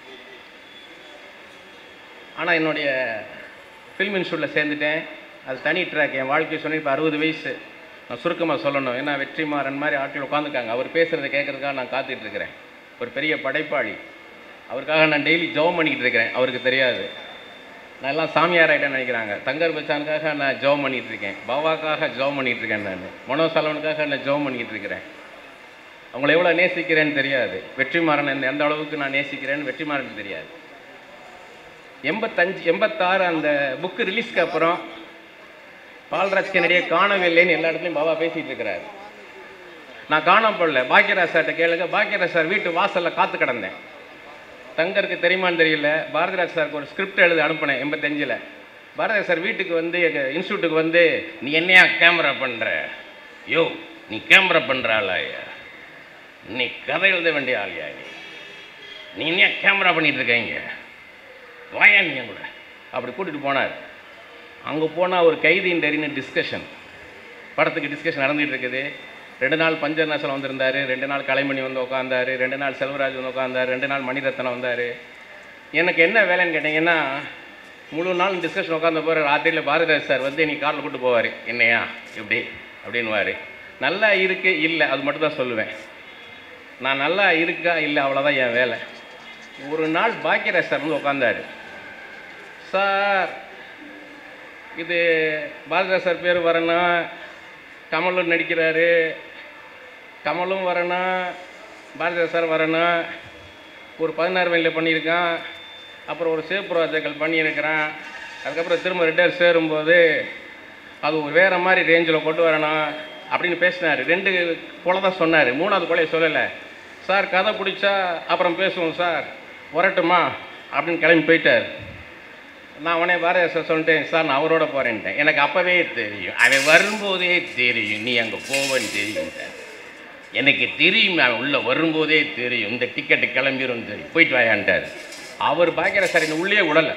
Speaker 7: ஆனால் என்னுடைய ஃபில்ம் இன்ஸ்டியூட்டில் சேர்ந்துட்டேன் அது தனி ட்ராக் என் வாழ்க்கை சொன்னேன் இப்போ அறுபது வயசு நான் சுருக்கமாக சொல்லணும் ஏன்னா வெற்றிமாறன் மாதிரி ஆட்கள் உட்காந்துருக்காங்க அவர் பேசுகிறத கேட்குறதுக்காக நான் காத்துட்டு இருக்கிறேன் ஒரு பெரிய படைப்பாளி அவருக்காக நான் டெய்லி ஜெபம் பண்ணிக்கிட்டு இருக்கிறேன் அவருக்கு தெரியாது நான் எல்லாம் சாமியார் ஆகிட்டேன்னு நினைக்கிறாங்க தங்கர் பச்சானுக்காக நான் ஜெபம் பண்ணிகிட்டு இருக்கேன் பாபாக்காக ஜெபம் பண்ணிகிட்டு இருக்கேன் நான் மனோ சலவனுக்காக நான் ஜெபம் பண்ணிக்கிட்டு இருக்கிறேன் அவங்கள எவ்வளோ நேசிக்கிறேன்னு தெரியாது வெற்றிமாறன் எந்த எந்த அளவுக்கு நான் நேசிக்கிறேன்னு வெற்றிமாறன் தெரியாது எண்பத்தஞ்சு எண்பத்தாறு அந்த புக்கு ரிலீஸ்க்கு அப்புறம் பால்ராஜ் கென்னடியை காணவில்லைன்னு எல்லா இடத்துலையும் பாபா பேசிகிட்டு இருக்கிறாரு நான் காணப்படல பாக்கியராஜ் சார்கிட்ட கேளுங்க பாக்கியராஜ் சார் வீட்டு வாசலில் காத்து கிடந்தேன் தங்கருக்கு தெரியுமான்னு தெரியல பாரதிராஜ் சாருக்கு ஒரு ஸ்கிரிப்ட் எழுதி அனுப்பினேன் எண்பத்தஞ்சில் பாரதிராஜ் சார் வீட்டுக்கு வந்து எங்கள் இன்ஸ்டியூட்டுக்கு வந்து நீ என்னையா கேமரா பண்ணுற யோ நீ கேமரா பண்ணுற ஆளாயா நீ கதை எழுத வேண்டிய ஆளியா நீ நீ என்ன கேமரா பண்ணிட்டு இருக்கீங்க வாயா நீ கூட அப்படி கூட்டிகிட்டு போனார் அங்கே போனால் ஒரு கைதியின் டெரின்னு டிஸ்கஷன் படத்துக்கு டிஸ்கஷன் நடந்துகிட்டு இருக்குது ரெண்டு நாள் பஞ்சர் நேசன் வந்திருந்தார் ரெண்டு நாள் கலைமணி வந்து உட்காந்தாரு ரெண்டு நாள் செல்வராஜ் வந்து உட்காந்தாரு ரெண்டு நாள் மணிரத்னம் வந்தார் எனக்கு என்ன வேலைன்னு கேட்டிங்கன்னா முழு நாள் டிஸ்கஷன் உட்காந்த போகிற ராத்திரியில் பாரதிராஜ் சார் வந்து நீ காரில் கூட்டு போவார் என்னையா இப்படி அப்படின்வாரு நல்லா இருக்கு இல்லை அது மட்டும் தான் சொல்லுவேன் நான் நல்லா இருக்கா இல்லை அவ்வளோதான் என் வேலை ஒரு நாள் பாக்கியராஜ் சார் வந்து உட்காந்தாரு சார் இது பாரதிராஜ் சார் பேர் வரணும் கமலும் நடிக்கிறாரு கமலும் வரணும் பாரதிராஜ் சார் வரணும் ஒரு பதினாறு வயதில் பண்ணியிருக்கான் அப்புறம் ஒரு சேவ் ப்ராஜெக்ட் பண்ணியிருக்கிறான் அதுக்கப்புறம் திரும்ப ரிட்டையர் சேரும்போது அது ஒரு வேறு மாதிரி ரேஞ்சில் கொண்டு வரணும் அப்படின்னு பேசினார் ரெண்டு கொலை தான் சொன்னார் மூணாவது கொலையை சொல்லலை சார் கதை பிடிச்சா அப்புறம் பேசுவோம் சார் வரட்டுமா அப்படின்னு கிளம்பி போயிட்டார் நான் உடனே பாரதிய சார் சொல்லிட்டேன் சார் நான் அவரோட போகிறேன்ட்டேன் எனக்கு அப்போவே தெரியும் அவன் வரும்போதே தெரியும் நீ அங்கே போவேன்னு தெரியும் எனக்கு தெரியும் அவன் உள்ளே வரும்போதே தெரியும் இந்த டிக்கெட்டு கிளம்பிரும் தெரியும் போயிட்டு வாயான்ட்டார் அவர் பாக்கிற சார் என்னை உள்ளே விடலை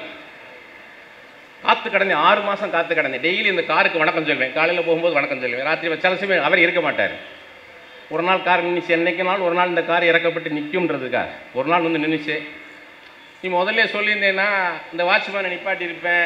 Speaker 7: காத்து கடந்தேன் ஆறு மாதம் காத்து கடந்தேன் டெய்லி இந்த காருக்கு வணக்கம் சொல்வேன் காலையில் போகும்போது வணக்கம் சொல்வேன் ராத்திரி சில சமயம் அவர் இருக்க மாட்டார் ஒரு நாள் கார் நின்றுச்சு என்னைக்கு நாள் ஒரு நாள் இந்த கார் இறக்கப்பட்டு நிற்கும்ன்றதுக்காக ஒரு நாள் வந்து நின்றுச்சு நீ முதல்ல சொல்லியிருந்தேன்னா இந்த வாட்ச்மேனை நிப்பாட்டியிருப்பேன்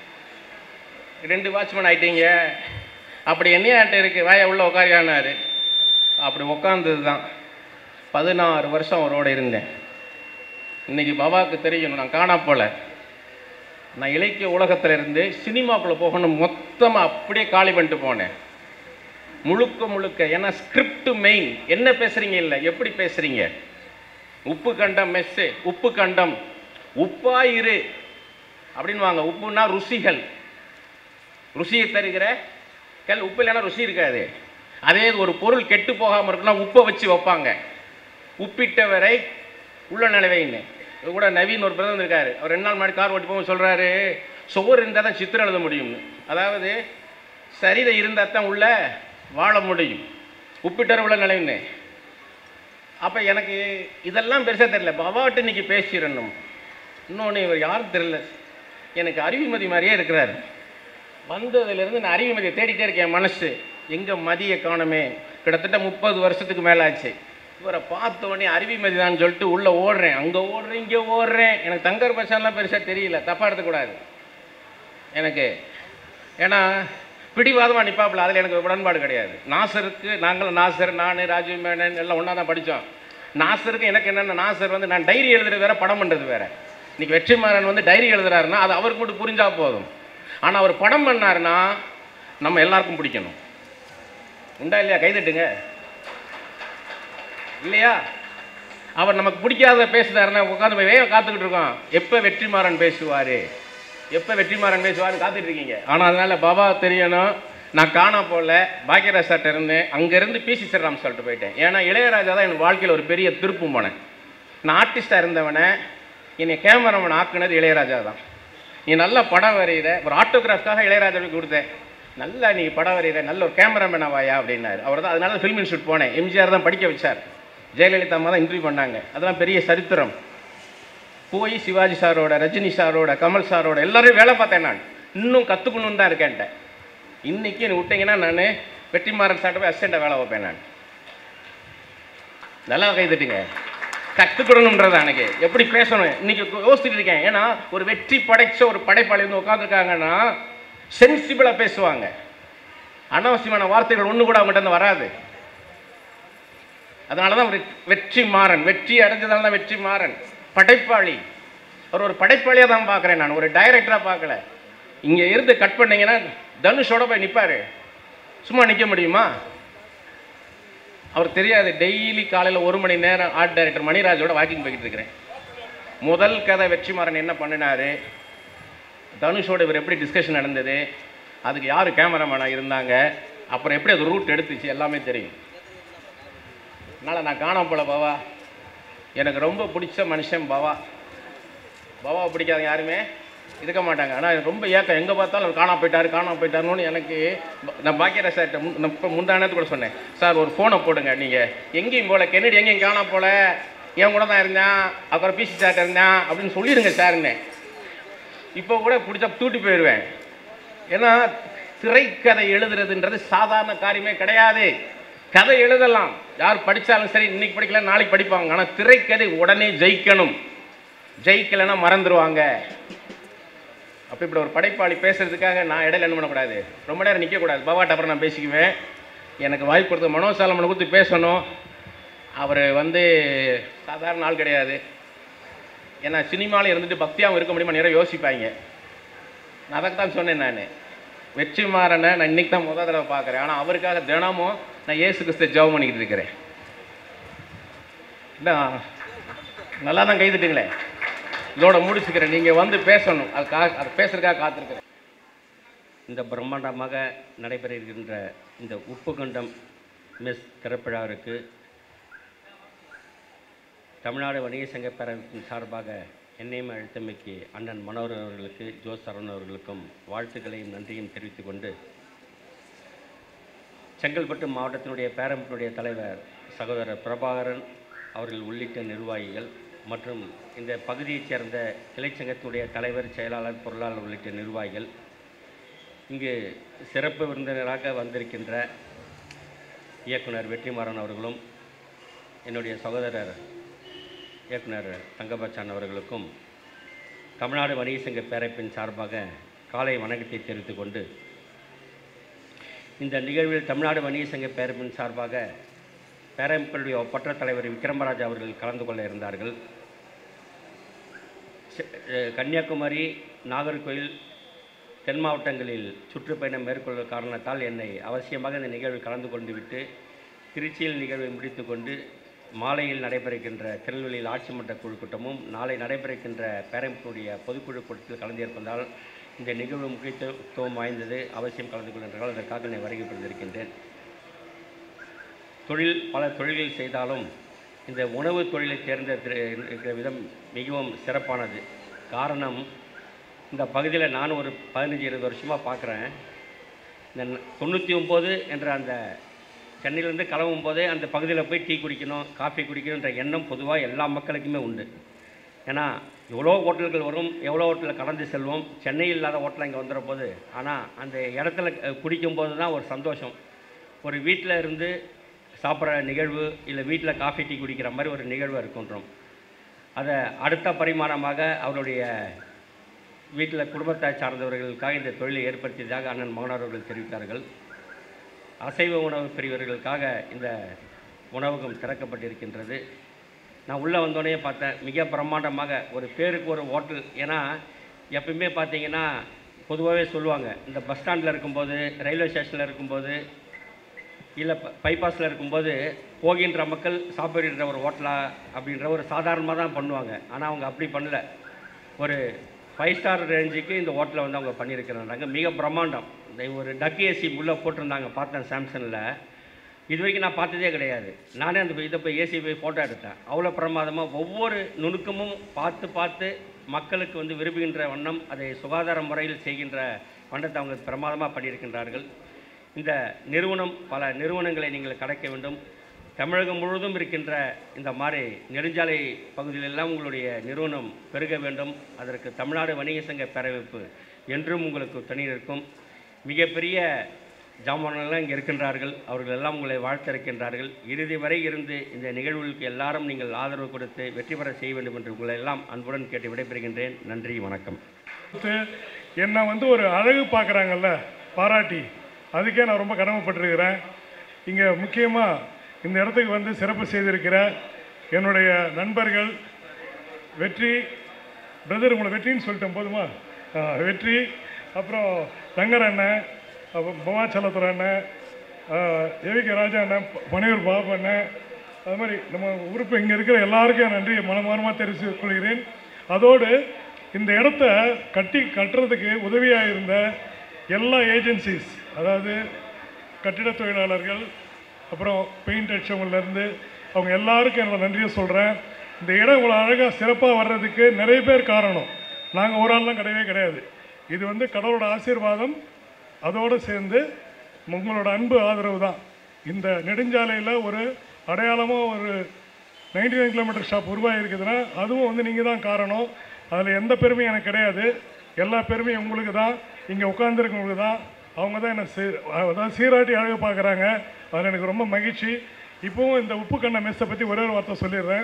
Speaker 7: ரெண்டு வாட்ச்மேன் ஆயிட்டீங்க அப்படி என்னையாட்ட இருக்கு வாய உள்ள உட்காரியானாரு அப்படி உட்காந்தது தான் பதினாறு வருஷம் அவரோட இருந்தேன் இன்னைக்கு பாபாவுக்கு தெரியும் நான் காணா போல நான் இலக்கிய உலகத்துல இருந்து சினிமாக்குள்ளே போகணும் மொத்தமாக அப்படியே காலி பண்ணிட்டு போனேன் முழுக்க முழுக்க ஏன்னா ஸ்கிரிப்ட் மெயின் என்ன பேசுறீங்க இல்லை எப்படி பேசுறீங்க உப்பு கண்டம் மெஸ்ஸு உப்பு கண்டம் உப்பா இரு அப்படின்னு வாங்க உப்புன்னா ருசிகள் ருசியை தருகிற கல் உப்பு இல்லைன்னா ருசி இருக்காது அதே இது ஒரு பொருள் கெட்டு போகாமல் இருக்குன்னா உப்பை வச்சு வைப்பாங்க உப்பிட்டவரை உள்ள நிலவைன்னு இது கூட நவீன் ஒரு பிரதமர் இருக்காரு அவர் ரெண்டு நாள் முன்னாடி கார் ஓட்டி போகும்போது சொல்கிறாரு சுவர் இருந்தால் தான் சித்திரம் எழுத முடியும்னு அதாவது சரீரம் இருந்தால் தான் உள்ள வாழ முடியும் உப்பிட்டவர் உள்ள நிலைன்னு அப்போ எனக்கு இதெல்லாம் பெருசாக தெரியல பவாட்ட இன்னைக்கு பேசிடணும் இன்னொன்று இவர் யாரும் தெரியல எனக்கு அறிவுமதி மாதிரியே இருக்கிறார் வந்ததுலேருந்து நான் அறிவுமதியை தேடிட்டே இருக்கேன் என் மனசு எங்கே மதியை காணுமே கிட்டத்தட்ட முப்பது வருஷத்துக்கு மேலே ஆச்சு இவரை பார்த்த உடனே அறிவிமதி தான் சொல்லிட்டு உள்ளே ஓடுறேன் அங்கே ஓடுறேன் இங்கே ஓடுறேன் எனக்கு தங்கர் பச்சான்லாம் பெருசாக தெரியல தப்பாக எடுத்துக்கூடாது எனக்கு ஏன்னா பிடிவாதமாக நிப்பாப்பில் அதில் எனக்கு உடன்பாடு கிடையாது நாசருக்கு நாங்கள் நாசர் நான் ராஜீவ் மேனன் எல்லாம் ஒன்றா தான் படித்தோம் நாசருக்கு எனக்கு என்னென்ன நாசர் வந்து நான் டைரி எழுதுறது வேற படம் பண்ணுறது வேற இன்னைக்கு வெற்றிமாறன் வந்து டைரி எழுதுறாருன்னா அது அவருக்கு மட்டும் புரிஞ்சா போதும் ஆனால் அவர் படம் பண்ணாருன்னா நம்ம எல்லாருக்கும் பிடிக்கணும் உண்டா இல்லையா கைதட்டுங்க இல்லையா அவர் நமக்கு பிடிக்காத பேசுனாருன்னா உட்காந்து போய் வேகம் காத்துக்கிட்டு இருக்கோம் எப்போ வெற்றிமாறன் பேசுவார் எப்போ வெற்றிமாறன் பேசுவார்னு காத்துட்டு இருக்கீங்க ஆனால் அதனால பாபா தெரியணும் நான் காணா போல பாக்கியராஜ் சார்ட்ட இருந்தேன் அங்கேருந்து பிசி ஸ்ரீராம் சொல்லிட்டு போயிட்டேன் ஏன்னா இளையராஜா தான் என் வாழ்க்கையில் ஒரு பெரிய திருப்பு போனேன் நான் ஆர்டிஸ்டாக இருந்தவனை என்னை கேமராமேன் ஆக்குனது இளையராஜா தான் நீ நல்ல படம் வரைகிற ஒரு ஆட்டோகிராஃப்காக இளையராஜாவுக்கு கொடுத்தேன் நல்லா நீ படம் வரைகிற நல்ல ஒரு கேமராமேன் வாயா அப்படின்னாரு அவர் தான் அதனால ஃபில்ம் இன்ஸ்டியூட் போனேன் எம்ஜிஆர் தான் படிக்க வச்சார் ஜெயலலிதா அம்மா தான் இன்டர்வியூ பண்ணாங்க அதெல்லாம் பெரிய சரித்திரம் போய் சிவாஜி சாரோட ரஜினி சாரோட கமல் சாரோட எல்லாரையும் வேலை பார்த்தேன் நான் இன்னும் கற்றுக்கணுன்னு தான் இருக்கேன்ட்டேன் இன்னைக்கு என்னை விட்டீங்கன்னா நான் வெற்றிமாறன் சார்ட்ட போய் அசிஸ்டண்ட்டாக வேலை வைப்பேன் நான் நல்லா கை தட்டுங்க கற்றுக்கணுன்றது எனக்கு எப்படி பேசணும் இன்னைக்கு யோசிச்சுட்டு இருக்கேன் ஏன்னா ஒரு வெற்றி படைச்ச ஒரு படைப்பாளி வந்து உட்காந்துருக்காங்கன்னா சென்சிபிளாக பேசுவாங்க அனாவசியமான வார்த்தைகள் ஒன்று கூட அவங்ககிட்ட இருந்து வராது அதனால தான் ஒரு வெற்றி மாறன் வெற்றி அடைஞ்சதால தான் வெற்றி மாறன் படைப்பாளி அவர் ஒரு படைப்பாளியாக தான் பார்க்குறேன் நான் ஒரு டைரக்டராக பார்க்கல இங்கே இருந்து கட் பண்ணீங்கன்னா தனுஷோட போய் நிற்பார் சும்மா நிற்க முடியுமா அவர் தெரியாது டெய்லி காலையில் ஒரு மணி நேரம் ஆர்ட் டைரக்டர் மணிராஜோட வாக்கிங் போய்கிட்டு இருக்கிறேன் முதல் கதை வெற்றிமாறன் என்ன பண்ணினாரு தனுஷோட இவர் எப்படி டிஸ்கஷன் நடந்தது அதுக்கு யார் கேமராமேனாக இருந்தாங்க அப்புறம் எப்படி அது ரூட் எடுத்துச்சு எல்லாமே தெரியும் அதனால் நான் காணாம போல பவா எனக்கு ரொம்ப பிடிச்ச மனுஷன் பவா பவாவை பிடிக்காத யாருமே இருக்க மாட்டாங்க ஆனால் எனக்கு ரொம்ப ஏக்கம் எங்கே பார்த்தாலும் அவர் காணாம போயிட்டாரு காணாம போயிட்டாருன்னு எனக்கு ப- நான் பாக்கியராஜ் சார்கிட்ட முன் நான் இப்போ முந்தானத்து கூட சொன்னேன் சார் ஒரு ஃபோனை போடுங்க நீங்கள் எங்கேயும் போல கென்னடி எங்கேயும் காணாம போல என் கூட தான் இருந்தேன் அப்புறம் பிசி சார்ட்ட இருந்தேன் அப்படின்னு சொல்லிடுங்க சாருன்னு இப்போ கூட பிடிச்சா தூட்டி போயிடுவேன் ஏன்னா திரைக்கதை எழுதுறதுன்றது சாதாரண காரியமே கிடையாது கதை எழுதலாம் யார் படித்தாலும் சரி இன்னைக்கு படிக்கல நாளைக்கு படிப்பாங்க ஆனால் திரைக்கதை உடனே ஜெயிக்கணும் ஜெயிக்கலைன்னா மறந்துடுவாங்க அப்போ இப்படி ஒரு படைப்பாளி பேசுறதுக்காக நான் இடையில என்ன பண்ணக்கூடாது ரொம்ப நேரம் நிற்கக்கூடாது பவாட்ட அப்புறம் நான் பேசிக்குவேன் எனக்கு வாய்ப்பு கொடுத்த மனோசாலமனை கொடுத்து பேசணும் அவர் வந்து சாதாரண ஆள் கிடையாது ஏன்னா சினிமாவில் இருந்துட்டு பக்தியாகவும் இருக்க முடியுமா நிறைய யோசிப்பாங்க நான் அதுக்கு தான் சொன்னேன் நான் வெற்றிமாறனை நான் இன்னைக்கு தான் முதல் தடவை பார்க்குறேன் ஆனால் அவருக்காக தினமும் நான் இயேசு கிறிஸ்து ஜெபம் பண்ணிக்கிட்டு இருக்கிறேன் என்ன நல்லா தான் கைதுட்டுங்களே இதோட முடிச்சுக்கிறேன் நீங்கள் வந்து பேசணும் அது கா அது பேசுறதுக்காக காத்திருக்கிறேன்
Speaker 8: இந்த பிரம்மாண்டமாக நடைபெற இருக்கின்ற இந்த உப்பு கண்டம் மிஸ் திறப்பிழாவிற்கு தமிழ்நாடு வணிக சங்க பேரமைப்பின் சார்பாக என்னையும் அழுத்தமைக்கு அண்ணன் மனோகரன் அவர்களுக்கு ஜோ சரவணன் அவர்களுக்கும் வாழ்த்துக்களையும் நன்றியும் தெரிவித்துக் கொண்டு செங்கல்பட்டு மாவட்டத்தினுடைய பேரமைப்பினுடைய தலைவர் சகோதரர் பிரபாகரன் அவர்கள் உள்ளிட்ட நிர்வாகிகள் மற்றும் இந்த பகுதியைச் சேர்ந்த கிளைச்சங்கத்தினுடைய தலைவர் செயலாளர் பொருளாளர் உள்ளிட்ட நிர்வாகிகள் இங்கு சிறப்பு விருந்தினராக வந்திருக்கின்ற இயக்குனர் வெற்றிமாறன் அவர்களும் என்னுடைய சகோதரர் இயக்குனர் தங்கபச்சான் அவர்களுக்கும் தமிழ்நாடு வணிக சங்க பேரப்பின் சார்பாக காலை வணக்கத்தை தெரிவித்துக் கொண்டு இந்த நிகழ்வில் தமிழ்நாடு வணிக சங்க பேரப்பின் சார்பாக பேரமைப்பினுடைய ஒப்பற்ற தலைவர் விக்ரமராஜ் அவர்கள் கலந்து கொள்ள இருந்தார்கள் செ- அஹ் கன்னியாகுமரி நாகர்கோயில் தென் மாவட்டங்களில் சுற்றுப்பயணம் மேற்கொள்ள காரணத்தால் என்னை அவசியமாக இந்த நிகழ்வில் கலந்து கொண்டு விட்டு திருச்சியில் நிகழ்வை முடித்துக்கொண்டு மாலையில் நடைபெறுகின்ற திருநெல்வேலியில் ஆட்சி மன்ற குழு கூட்டமும் நாளை நடைபெறுகின்ற பேரமைப்புடைய பொதுக்குழு கூட்டத்தில் கலந்திருப்பதால் இந்த நிகழ்வு முக்கியத்துவம் வாய்ந்தது அவசியம் கலந்து கொள்கின்றால் அதற்காக நான் வருகை புரிந்திருக்கின்றேன் தொழில் பல தொழில்கள் செய்தாலும் இந்த உணவு தொழிலை தேர்ந்தெடுக்கிற விதம் மிகவும் சிறப்பானது காரணம் இந்த பகுதியில் நான் ஒரு பதினஞ்சு இருபது வருஷமாக பார்க்குறேன் இந்த தொண்ணூற்றி ஒம்பது என்ற அந்த சென்னையிலேருந்து கிளம்பும் போதே அந்த பகுதியில் போய் டீ குடிக்கணும் காஃபி குடிக்கணுன்ற எண்ணம் பொதுவாக எல்லா மக்களுக்குமே உண்டு ஏன்னா எவ்வளோ ஹோட்டல்கள் வரும் எவ்வளோ ஹோட்டலில் கடந்து செல்வோம் சென்னையில் இல்லாத ஹோட்டல் இங்கே வந்துடுற போது ஆனால் அந்த இடத்துல அஹ், குடிக்கும்போது தான் ஒரு சந்தோஷம் ஒரு வீட்டில் இருந்து சாப்பிட்ற நிகழ்வு இல்லை வீட்டில் காஃபி டீ குடிக்கிற மாதிரி ஒரு நிகழ்வு இருக்கின்றோம் அதை அடுத்த பரிமாணமாக அவருடைய வீட்டில் குடும்பத்தை சார்ந்தவர்களுக்காக இந்த தொழிலை ஏற்படுத்தியதாக அண்ணன் மகனார் அவர்கள் தெரிவித்தார்கள் அசைவ உணவு பிரிவர்களுக்காக இந்த உணவகம் திறக்கப்பட்டிருக்கின்றது நான் உள்ளே வந்தோடனே பார்த்தேன் மிக பிரம்மாண்டமாக ஒரு பேருக்கு ஒரு ஹோட்டல் ஏன்னா எப்பயுமே பார்த்தீங்கன்னா பொதுவாகவே சொல்லுவாங்க இந்த பஸ் ஸ்டாண்டில் இருக்கும்போது ரயில்வே ஸ்டேஷனில் இருக்கும்போது இல்லை பைபாஸில் இருக்கும்போது போகின்ற மக்கள் சாப்பிடுகின்ற ஒரு ஹோட்டலா அப்படின்ற ஒரு சாதாரணமாக தான் பண்ணுவாங்க ஆனால் அவங்க அப்படி பண்ணல ஒரு ஃபைவ் ஸ்டார் ரேஞ்சுக்கு இந்த ஹோட்டலை வந்து அவங்க பண்ணியிருக்கிறாங்க மிக பிரம்மாண்டம் இந்த ஒரு டக் ஏசி உள்ளே போட்டிருந்தாங்க பார்த்தேன் சாம்சங்கில் இது வரைக்கும் நான் பார்த்ததே கிடையாது நானே அந்த இதை போய் ஏசி போய் ஃபோட்டோ எடுத்தேன் அவ்வளோ பிரமாதமாக ஒவ்வொரு நுணுக்கமும் பார்த்து பார்த்து மக்களுக்கு வந்து விரும்புகின்ற வண்ணம் அதை சுகாதார முறையில் செய்கின்ற வண்ணத்தை அவங்க பிரமாதமாக பண்ணியிருக்கின்றார்கள் இந்த நிறுவனம் பல நிறுவனங்களை நீங்கள் கடக்க வேண்டும் தமிழகம் முழுவதும் இருக்கின்ற இந்த மாதிரி நெடுஞ்சாலை பகுதியிலெல்லாம் உங்களுடைய நிறுவனம் பெருக வேண்டும் அதற்கு தமிழ்நாடு வணிக சங்க பேரவைப்பு என்றும் உங்களுக்கு துணை இருக்கும் மிகப்பெரிய ஜாமான்கள்லாம் இங்கே இருக்கின்றார்கள் அவர்கள் எல்லாம் உங்களை வாழ்த்திருக்கின்றார்கள் இறுதி வரை இருந்து இந்த நிகழ்வுகளுக்கு எல்லாரும் நீங்கள் ஆதரவு கொடுத்து வெற்றி பெற செய்ய வேண்டும் என்று உங்களை எல்லாம் அன்புடன் கேட்டு விடைபெறுகின்றேன் நன்றி வணக்கம்
Speaker 5: பார்த்து என்னை வந்து ஒரு அழகு பார்க்குறாங்கல்ல பாராட்டி அதுக்கே நான் ரொம்ப கடமைப்பட்டிருக்கிறேன் இங்கே முக்கியமாக இந்த இடத்துக்கு வந்து சிறப்பு செய்திருக்கிற என்னுடைய நண்பர்கள் வெற்றி பிரதர் உங்களை வெற்றின்னு சொல்லிட்டேன் போதுமா ஆ, வெற்றி அப்புறம் ரங்கர் அண்ணன் அப்புறம் பவாச்சலத்துறை அண்ணன் ஏவிகே ராஜா அண்ணன் ப- பனையூர் பாபு அண்ணன் அது மாதிரி நம்ம உறுப்பு இங்கே இருக்கிற எல்லாருக்கும் நன்றி மனமாரமாக தெரிவித்துக் கொள்கிறேன் அதோடு இந்த இடத்த கட்டி கட்டுறதுக்கு உதவியாக இருந்த எல்லா ஏஜென்சிஸ் அதாவது கட்டிடத் தொழிலாளர்கள் அப்புறம் பெயிண்ட் அடிச்சவங்கலேருந்து அவங்க எல்லாருக்கும் என்னோட நன்றியை சொல்கிறேன் இந்த இடம் இவ்வளோ அழகாக சிறப்பாக வர்றதுக்கு நிறைய பேர் காரணம் நாங்கள் ஒரு ஆள்லாம் கிடையவே கிடையாது இது வந்து கடவுளோட ஆசீர்வாதம் அதோடு சேர்ந்து உங்களோட அன்பு ஆதரவு தான் இந்த நெடுஞ்சாலையில் ஒரு அடையாளமாக ஒரு 99 நைன் கிலோமீட்டர் ஷாப் உருவாகிருக்குதுன்னா அதுவும் வந்து நீங்கள் தான் காரணம் அதில் எந்த பெருமையும் எனக்கு கிடையாது எல்லா பெருமையும் உங்களுக்கு தான் இங்கே உட்காந்துருக்கவங்களுக்கு தான் அவங்க தான் என்னை சீ அதாவது சீராட்டி அழகு பார்க்குறாங்க அதில் எனக்கு ரொம்ப மகிழ்ச்சி இப்போவும் இந்த உப்பு கண்ண மெஸ்ஸை பற்றி ஒரே ஒரு வார்த்தை சொல்லிடுறேன்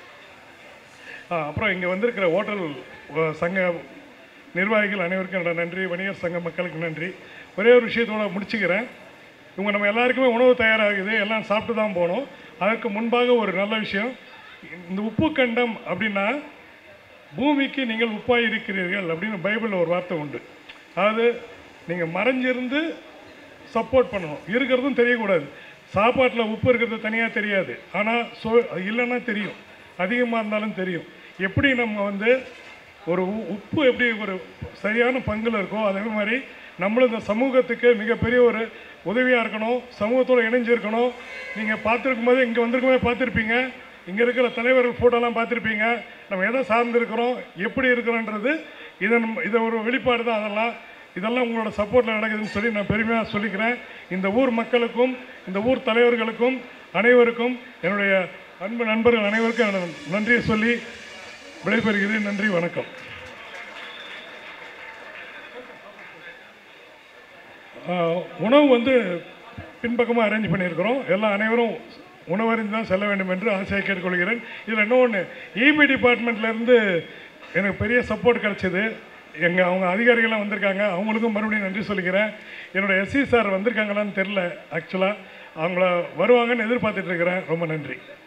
Speaker 5: ஆ, அப்புறம் இங்கே வந்திருக்கிற ஹோட்டல் அஹ், சங்க நிர்வாகிகள் அனைவருக்கும் என்னோட நன்றி வணிகர் சங்க மக்களுக்கு நன்றி ஒரே ஒரு விஷயத்தோட முடிச்சுக்கிறேன் இவங்க நம்ம எல்லாருக்குமே உணவு தயாராகுது எல்லாம் சாப்பிட்டு தான் போகணும் அதற்கு முன்பாக ஒரு நல்ல விஷயம் இந்த உப்பு கண்டம் அப்படின்னா பூமிக்கு நீங்கள் உப்பாய் இருக்கிறீர்கள் அப்படின்னு பைபிளில் ஒரு வார்த்தை உண்டு அதாவது நீங்கள் மறைஞ்சிருந்து சப்போர்ட் பண்ணணும் இருக்கிறதும் தெரியக்கூடாது சாப்பாட்டில் உப்பு இருக்கிறது தனியாக தெரியாது ஆனால் சோ அது இல்லைன்னா தெரியும் அதிகமாக இருந்தாலும் தெரியும் எப்படி நம்ம வந்து ஒரு உ- உப்பு எப்படி ஒரு சரியான பங்கில் இருக்கோ அதே மாதிரி நம்மளும் இந்த சமூகத்துக்கு மிகப்பெரிய ஒரு உதவியாக இருக்கணும் சமூகத்தோடு இணைஞ்சிருக்கணும் நீங்கள் பார்த்துருக்கும் போது இங்கே வந்திருக்கும் போது பார்த்துருப்பீங்க இங்கே இருக்கிற தலைவர்கள் ஃபோட்டோலாம் பார்த்துருப்பீங்க நம்ம எதை சார்ந்திருக்கிறோம் எப்படி இருக்கிறோன்றது இதன் இதை ஒரு வெளிப்பாடு தான் அதெல்லாம் இதெல்லாம் உங்களோட சப்போர்ட்டில் நடக்குதுன்னு சொல்லி நான் பெருமையாக சொல்லிக்கிறேன் இந்த ஊர் மக்களுக்கும் இந்த ஊர் தலைவர்களுக்கும் அனைவருக்கும் என்னுடைய அன்பு நண்பர்கள் அனைவருக்கும் எனது நன்றியை சொல்லி விடைபெறுகிறேன் நன்றி வணக்கம் ஆஹ், உணவு வந்து பின்பக்கமாக அரேஞ்ச் பண்ணியிருக்கிறோம் எல்லா அனைவரும் உணவறிந்து தான் செல்ல வேண்டும் என்று ஆசையை கேட்டுக்கொள்கிறேன் இதில் இன்னொன்று இபி டிபார்ட்மெண்ட்லேருந்து எனக்கு பெரிய சப்போர்ட் கிடச்சிது எங்கள் அவங்க அதிகாரிகள்லாம் வந்திருக்காங்க அவங்களுக்கும் மறுபடியும் நன்றி சொல்லிக்கிறேன் என்னோட எஸ்சி சார் வந்திருக்காங்களான்னு தெரில ஆக்சுவலாக அவங்கள வருவாங்கன்னு எதிர்பார்த்துட்டு இருக்கிறேன் ரொம்ப நன்றி